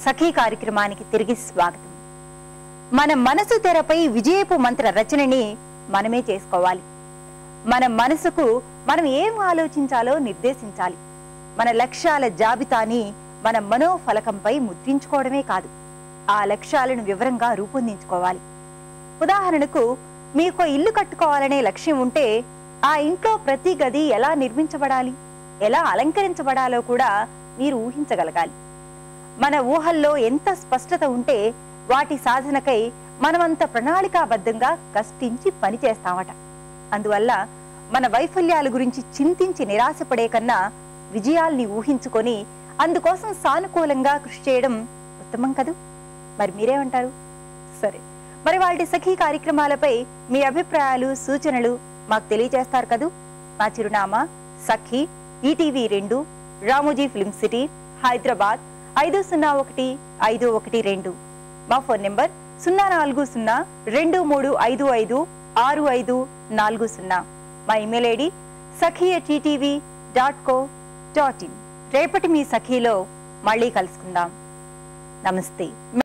సఖీ కార్యక్రమానికి తిరిగి స్వాగతం మన మనసు తెరపై విజయపు మంత్ర రచనని మనమే చేసుకోవాలి మన మనసుకు మనం ఏం ఆలోచించాలో నిర్దేశించాలి మన లక్ష్యాల జాబితాని మన మనోఫలకంపై ముద్రించుకోవడమే కాదు ఆ లక్ష్యాలను వివరంగా రూపొందించుకోవాలి ఉదాహరణకు మీకు ఇల్లు కట్టుకోవాలనే లక్ష్యం ఉంటే ఆ ఇంట్లో ప్రతి గది ఎలా నిర్మించబడాలి ఎలా అలంకరించబడాలో కూడా మీరు ఊహించగలగాలి మన ఊహల్లో ఎంత స్పష్టత ఉంటే వాటి సాధనకై మనమంత ప్రణాళికాబద్ధంగా కష్టించి పని చేస్తామట అందువల్ల మన వైఫల్యాల గురించి చింతించి నిరాశపడే కన్నా విజయాల్ని ఊహించుకొని అందుకోసం సానుకూలంగా కృషి చేయడం ఉత్తమం కదూ మరి మీరేమంటారు సరే మరి వాటి సఖీ కార్యక్రమాలపై మీ అభిప్రాయాలు సూచనలు మాకు తెలియజేస్తారు కదూ మా చిరునామా సఖీ ఈటీవీ రెండు రామోజీ ఫిల్మ్ సిటీ హైదరాబాద్ ఐదు సున్నా ఒకటి ఐదు ఒకటి రెండు మా ఫోన్ నెంబర్ సున్నా నాలుగు సున్నా రెండు మూడు ఐదు ఐదు ఆరు ఐదు నాలుగు సున్నా మా email ID Sakhi TTV dot co dot in రేపటి మీ సఖీలో మళ్ళీ కలుసుకుందాం నమస్తే